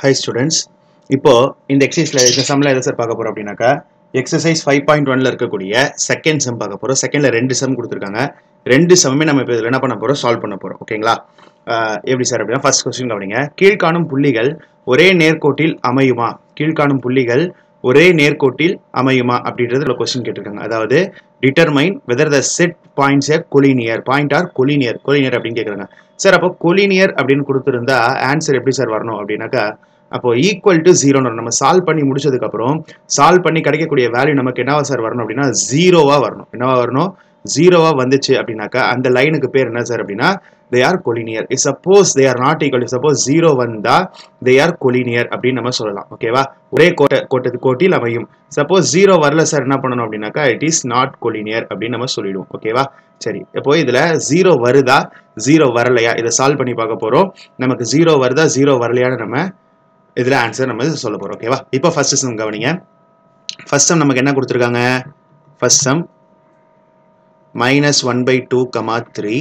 high students இப்போ இந்த எக்ஸசைஸ்ல இந்த சம்ல எதை சார் பார்க்க போறோம் அப்படின்னாக்கா எக்ஸசைஸ் ஃபைவ் பாயிண்ட் ஒன்ல இருக்கக்கூடிய செகண்ட் சம் பார்க்க போறோம் செகண்ட்ல ரெண்டு சம் கொடுத்துருக்காங்க ரெண்டு சம்மே நம்ம இப்போ இதில் என்ன பண்ண போறோம் சால்வ் பண்ண போறோம் ஓகேங்களா ஆஹ் எப்படி சார் அப்படின்னா ஃபர்ஸ்ட் கொஸ்டின் கவனிங்க கீழ்காணும் புள்ளிகள் ஒரே நேர்கோட்டில் அமையுமா கீழ்காணும் புள்ளிகள் ஒரே நேர்கோட்டில் அமையுமா அப்படின்றது கொஸ்டின் கேட்டிருக்காங்க அதாவது determine whether the set points a collinear point or collinear collinear அப்படின்னு கேட்குறாங்க சார் அப்போ கொலினியர் அப்படின்னு கொடுத்துருந்தா ஆன்சர் எப்படி சார் வரணும் அப்படின்னாக்கா அப்போ ஈக்குவல் டு ஜீரோன்னு நம்ம சால்வ் பண்ணி முடிச்சதுக்கு அப்புறம் சால்வ் பண்ணி கிடைக்கக்கூடிய வேல்யூ நமக்கு என்னவா சார் வரணும் அப்படின்னா ஜீரோவா வரணும் என்னவா வரணும் ஜீரோவா வந்துச்சு அப்படின்னாக்கா அந்த லைனுக்கு பேர் என்ன சார் அப்படின்னா they are collinear it suppose they are not equal suppose zero வந்தா தே ஆர் கொலினியர் அப்படின்னு நம்ம சொல்லலாம் ஓகேவா ஒரே கோட்டை கோட்டது கோட்டில் அமையும் சப்போஸ் ஜீரோ வரல சார் என்ன பண்ணணும் அப்படின்னாக்கா இட் இஸ் நாட் கொலினியர் அப்படின்னு நம்ம சொல்லிடுவோம் ஓகேவா சரி இப்போ இதுல ஜீரோ வருதா ஜீரோ வரலையா இதை சால்வ் பண்ணி பார்க்க போறோம் நமக்கு ஜீரோ வருதா ஜீரோ வரலையான்னு நம்ம இதுல ஆன்சர் நம்ம சொல்ல போறோம் ஓகேவா இப்போ ஃபர்ஸ்ட் சம் கவனிங்க ஃபர்ஸ்ட் சம் நமக்கு என்ன கொடுத்துருக்காங்க first sum minus one by two comma three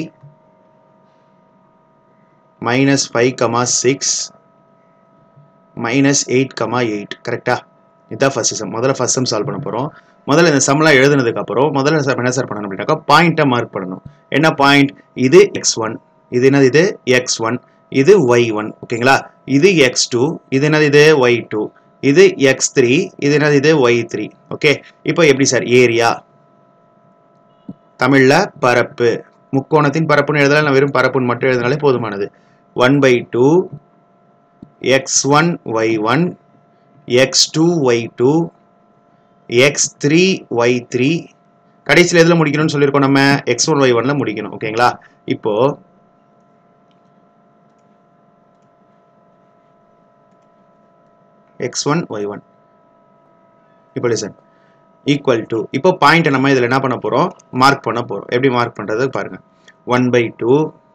minus five comma six minus eight comma eight கரெக்டா இதுதான் ஃபர்ஸ்ட் சம் முதல்ல ஃபர்ஸ்ட் சம் சால்வ் பண்ண போகிறோம் முதல்ல இந்த சம்லாம் எழுதுனதுக்கு அப்புறம் முதல்ல சார் என்ன சார் பண்ணணும் அப்படின்னாக்கா பாயிண்ட்டை மார்க் பண்ணணும் என்ன பாயிண்ட் இது எக்ஸ் ஒன் இது என்னது இது எக்ஸ் ஒன் இது ஒய் ஒன் ஓகேங்களா இது எக்ஸ் டூ இது என்னது இது ஒய் டூ இது எக்ஸ் த்ரீ இது என்னது இது ஒய் த்ரீ ஓகே இப்போ எப்படி சார் ஏரியா தமிழ்ல பரப்பு முக்கோணத்தின் பரப்புன்னு எழுதலாம் நான் வெறும் பரப்புன்னு மட்டும் எழுதினாலே போதுமானது one by two X one Y one X two Y two X three Y three கடைசியில் எதில் முடிக்கணும்னு சொல்லியிருக்கோம் நம்ம எக்ஸ் ஒன் ஒய் ஒன்ல முடிக்கணும் ஓகேங்களா இப்போ எக்ஸ் ஒன் ஒய் ஒன் இப்போ லிசன் ஈக்குவல் டு இப்போ பாயிண்ட் நம்ம இதில் என்ன பண்ண போகிறோம் மார்க் பண்ண போகிறோம் எப்படி மார்க் பண்ணுறது பாருங்க one by two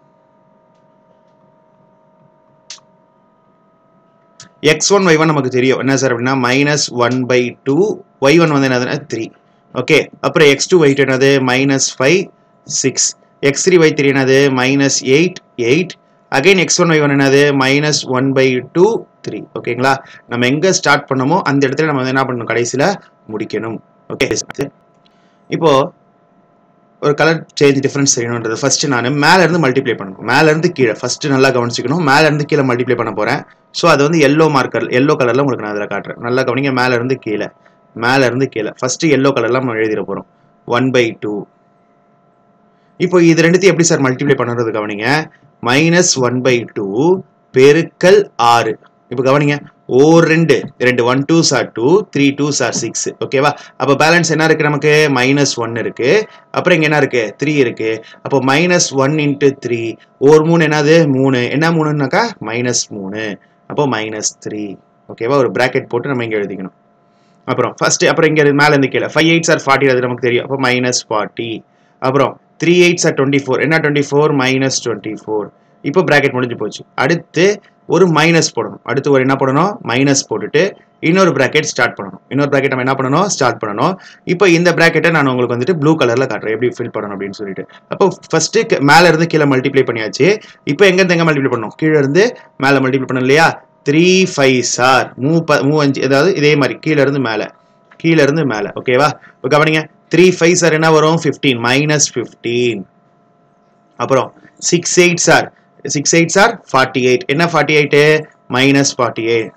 X one Y one நமக்கு தெரியும் என்ன சார் அப்படின்னா minus one by two Y one வந்து என்னதுன்னா த்ரீ ஓகே அப்புறம் எக்ஸ் டூ ஒய் டூ என்னது minus five six X three Y three என்னது minus eight eight again X one Y one என்னது minus one by two three ஓகேங்களா நம்ம எங்கே start பண்ணமோ அந்த இடத்துல நம்ம வந்து என்ன பண்ணணும் கடைசியில் முடிக்கணும் ஓகே இப்போ ஒரு கலர் சேஞ்ச் டிஃபரன்ஸ் தெரியணுன்றது ஃபர்ஸ்ட் நான் மேல இருந்து மல்டிப்ளை பண்ணணும் மேல இருந்து கீழே ஃபர்ஸ்ட் நல்லா கவனிச்சுக்கணும் மேல இருந்து கீழே மல்டிப்ளை பண்ண போறேன் ஸோ அது வந்து எல்லோ மார்க்கர் எல்லோ கலர்ல உங்களுக்கு நான் அதில் காட்டுறேன் நல்லா கவனிங்க மேல இருந்து கீழே மேல இருந்து கீழே ஃபர்ஸ்ட் எல்லோ கலர்ல நம்ம எழுதிட போறோம் ஒன் பை டூ இப்போ இது ரெண்டுத்தையும் எப்படி சார் மல்டிப்ளை பண்ணுறது கவனிங்க மைனஸ் ஒன் பை டூ பெருக்கல் ஆறு இப்போ கவனிங்க ஓ ரெண்டு ரெண்டு one two sir two three two sir six ஓகேவா அப்போ பேலன்ஸ் என்ன இருக்கு நமக்கு மைனஸ் ஒன் இருக்கு அப்புறம் இங்க என்ன இருக்கு த்ரீ இருக்கு அப்போ மைனஸ் ஒன் இன்ட்டு த்ரீ ஒரு மூணு என்னது மூணு என்ன மூணுனாக்கா மைனஸ் மூணு அப்போ மைனஸ் த்ரீ ஓகேவா ஒரு பிராக்கெட் போட்டு நம்ம இங்க எழுதிக்கணும் அப்புறம் ஃபர்ஸ்ட் அப்புறம் இங்க மேல இருந்து கீழே ஃபைவ் எயிட் சார் ஃபார்ட்டி அது நமக்கு தெரியும் அப்போ மைனஸ் ஃபார்ட்டி அப்புறம் three eight sir twenty four என்ன twenty four minus twenty four இப்போ பிராக்கெட் முடிஞ்சு போச்சு அடுத்து ஒரு மைனஸ் போடணும் அடுத்து ஒரு என்ன பண்ணணும் மைனஸ் போட்டுட்டு இன்னொரு பிராக்கெட் ஸ்டார்ட் பண்ணணும் இன்னொரு பிராக்கெட் நம்ம என்ன பண்ணணும் ஸ்டார்ட் பண்ணணும் இப்போ இந்த பிராக்கெட்டை நான் உங்களுக்கு வந்துட்டு ப்ளூ கலர்ல காட்டுறேன் எப்படி ஃபில் பண்ணணும் அப்படின்னு சொல்லிட்டு அப்போ ஃபர்ஸ்ட் மேல இருந்து கீழே மல்டிப்ளை பண்ணியாச்சு இப்போ எங்க இருந்து எங்க மல்டிப்ளை பண்ணணும் கீழே இருந்து மேல மல்டிப்ளை பண்ணணும் இல்லையா த்ரீ ஃபைவ் சார் மூ ப மூ அஞ்சு அதாவது இதே மாதிரி கீழே இருந்து மேலே கீழே இருந்து மேலே ஓகேவா இப்போ கவனிங்க த்ரீ ஃபைவ் சார் என்ன வரும் ஃபிஃப்டீன் மைனஸ் ஃபிஃப்டீன் அப்புறம் six eight sir six eight sir forty eight என்ன forty eight minus forty eight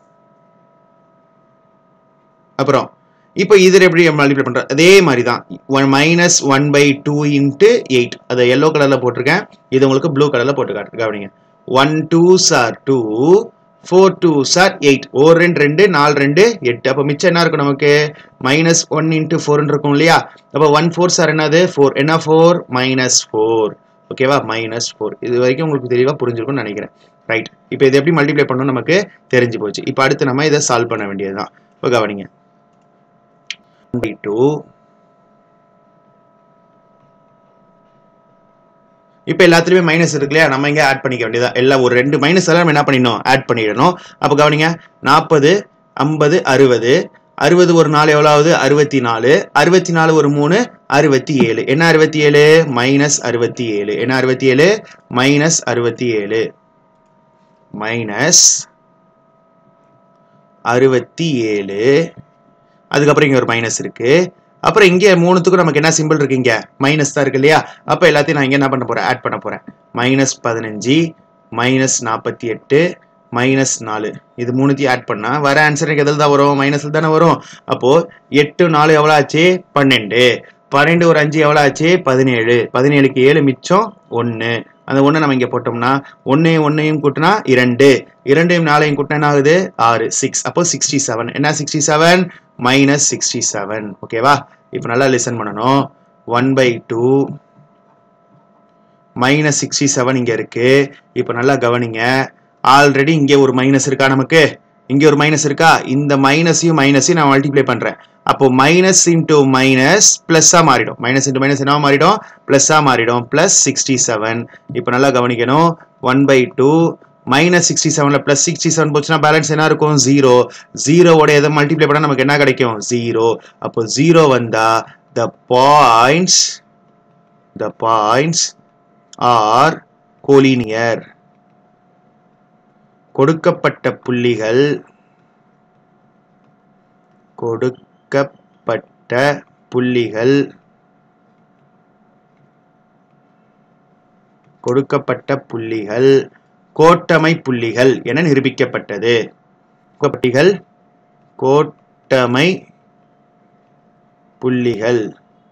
அப்புறம் இப்போ இதில் எப்படி மல்டிப்ளை பண்ணுறோம் அதே மாதிரி தான் one minus one by two into eight அதை எல்லோ கலரில் போட்டிருக்கேன் இது உங்களுக்கு ப்ளூ கலரில் போட்டு காட்டு கவனிங்க one two sir two four two sir eight ஒரு ரெண்டு ரெண்டு நாலு ரெண்டு எட்டு அப்போ மிச்சம் என்ன இருக்கும் நமக்கு மைனஸ் ஒன் இன்ட்டு ஃபோர்னு இருக்கும் இல்லையா அப்போ ஒன் ஃபோர் சார் என்னது ஃபோர் என்ன ஃபோர் மைனஸ் ஃபோர் ஓகேவா மைனஸ் ஃபோர் இது வரைக்கும் உங்களுக்கு தெளிவாக புரிஞ்சிருக்கும்னு நினைக்கிறேன் ரைட் இப்போ இது எப்படி மல்டிப்ளை பண்ணணும் நமக்கு தெரிஞ்சு போச்சு இப்போ அடுத்து நம்ம இதை சால்வ் பண்ண வேண்டியதுதான் இப்போ கவனிங்க பை டூ இப்போ எல்லாத்துலயுமே மைனஸ் இருக்கு இல்லையா நம்ம இங்கே ஆட் பண்ணிக்க வேண்டியதா எல்லாம் ஒரு ரெண்டு மைனஸ் எல்லாம் நம்ம என்ன பண்ணிடணும் ஆட் பண்ணிடணும் அப்போ கவனிங்க நாற்பது ஐம்பது அறுபது அறுபது ஒரு நாலு எவ்வளவு அறுபத்தி நாலு அறுபத்தி நாலு ஒரு மூணு அறுபத்தி ஏழு என்ன அறுபத்தி ஏழு மைனஸ் அறுபத்தி ஏழு என்ன அறுபத்தி ஏழு மைனஸ் அறுபத்தி ஏழு மைனஸ் அறுபத்தி ஏழு அதுக்கப்புறம் இங்கே ஒரு மைனஸ் இருக்கு அப்புறம் இங்கே மூணுத்துக்கும் நமக்கு என்ன சிம்பிள் இருக்கு இங்க மைனஸ் தான் இருக்கு இல்லையா அப்போ எல்லாத்தையும் நான் இங்கே என்ன பண்ண போறேன் ஆட் பண்ண போறேன் மைனஸ் பதினஞ்சு மைனஸ் நாற்பத்தி எட்டு மைனஸ் நாலு இது மூணுத்தையும் ஆட் பண்ணா வர ஆன்சர் எனக்கு எதில் தான் வரும் மைனஸில் தானே வரும் அப்போ எட்டு நாலு எவ்வளோ ஆச்சு பன்னெண்டு பன்னெண்டு ஒரு அஞ்சு எவ்வளோ ஆச்சு பதினேழு பதினேழுக்கு ஏழு மிச்சம் ஒன்று அந்த ஒன்று நம்ம இங்கே போட்டோம்னா ஒன்றையும் ஒன்றையும் கூட்டினா இரண்டு இரண்டையும் நாளையும் கூட்டினா என்ன ஆகுது ஆறு சிக்ஸ் அப்போ சிக்ஸ்டி செவன் என்ன sixty seven minus sixty seven ஓகேவா இப்போ நல்லா லிசன் பண்ணணும் one by two minus sixty seven இங்கே இருக்கு இப்போ நல்லா கவனிங்க ஆல்ரெடி இங்கே ஒரு மைனஸ் இருக்கா நமக்கு இங்கே ஒரு மைனஸ் இருக்கா இந்த மைனஸையும் மைனஸையும் நான் மல்டிப்ளை பண்ணுறேன் அப்போ மைனஸ் இன்டூ மைனஸ் ப்ளஸ்ஸாக மாறிடும் மைனஸ் இன்டூ மைனஸ் என்ன மாறிடும் ப்ளஸ்ஸாக மாறிடும் ப்ளஸ் சிக்ஸ்டி செவன் இப்போ நல்லா கவனிக்கணும் one by two minus sixty செவனில் ப்ளஸ் சிக்ஸ்டி செவன் போச்சுன்னா பேலன்ஸ் என்ன இருக்கும் ஜீரோ ஜீரோவோட எதை மல்டிப்ளை பண்ணால் நமக்கு என்ன கிடைக்கும் ஜீரோ அப்போ ஜீரோ வந்தா the points the points are collinear கொடுக்கப்பட்ட புள்ளிகள் கொடுக்கப்பட்ட புள்ளிகள் கொடுக்கப்பட்ட புள்ளிகள் கோட்டமை புள்ளிகள் என நிரூபிக்கப்பட்டது பட்டிகள் கோட்டமை புள்ளிகள்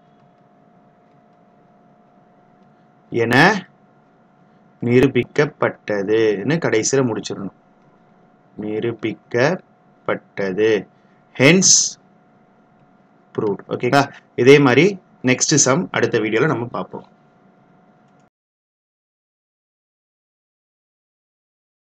என நிரூபிக்கப்பட்டதுன்னு கடைசியில் முடிச்சிடணும் நிரூபிக்கப்பட்டது ஹென்ஸ் ப்ரூவ்ட் ஓகேங்களா இதே மாதிரி நெக்ஸ்ட் சம் அடுத்த வீடியோவில் நம்ம பார்ப்போம்